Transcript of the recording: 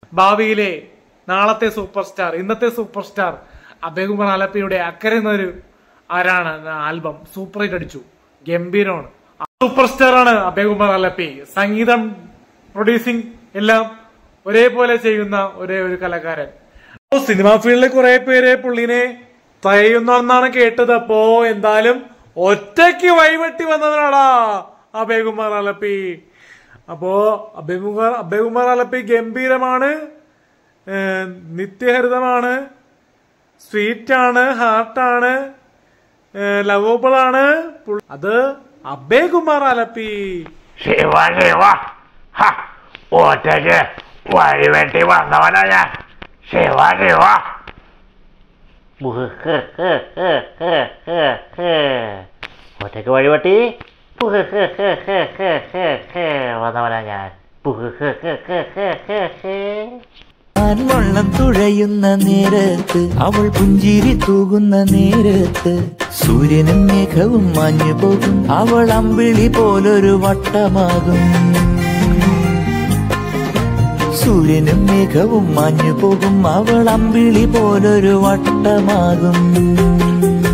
ഭാവിയിലെ നാളത്തെ super star ഇന്നത്തെ സൂപ്പർ സ്റ്റാർ അഭയകുമാർ ആലപ്പിയുടെ അക്കരെ എന്നൊരു ആരാണ് ആൽബം സൂപ്പർ ഹിറ്റ് അടിച്ചു ഗംഭീരമാണ് സൂപ്പർ സ്റ്റാർ ആണ് അഭയകുമാർ ആലപ്പി സംഗീതം പ്രൊഡ്യൂസിംഗ് എല്ലാം ഒരേപോലെ ചെയ്യുന്ന ഒരേ ഒരു കലാകാരൻ അപ്പോ സിനിമാ ഫീൽഡിൽ കുറെ പേര് പുള്ളിനെ തയ്യുന്നെന്നാണ് കേട്ടത് അപ്പോ എന്തായാലും ഒറ്റയ്ക്ക് വഴിവെട്ടി വന്നവനാടാ അഭയകുമാർ ആലപ്പി അപ്പോ അഭയകുമാർ അഭയകുമാർ ആലപ്പി ഗംഭീരമാണ് ഏഹ് നിത്യഹരിതമാണ് സ്വീറ്റ് ആണ് ഹാർട്ടാണ് ലവബിൾ ആണ് പുൾ- അത് അഭയകുമാർ ആലപ്പി ശിവ ശിവ ഹ, ഒറ്റയ്ക്ക് വഴിവെട്ടി വന്നവനാ ഞാൻ ശിവ ശിവ ഒറ്റയ്ക്ക് വഴിവെട്ടി വന്നവനാ ഞാൻ വെള്ളം തുഴയുന്ന നേരത്ത് അവൾ പുഞ്ചിരി തൂകുന്ന നേരത്ത് സൂര്യനും മേഘവും മാഞ്ഞു പോകും അവൾ അമ്പിളി പോലൊരു വട്ടമാകും സൂര്യനും മേഘവും മാഞ്ഞു പോകും അവൾ അമ്പിളി പോലൊരു വട്ടമാകും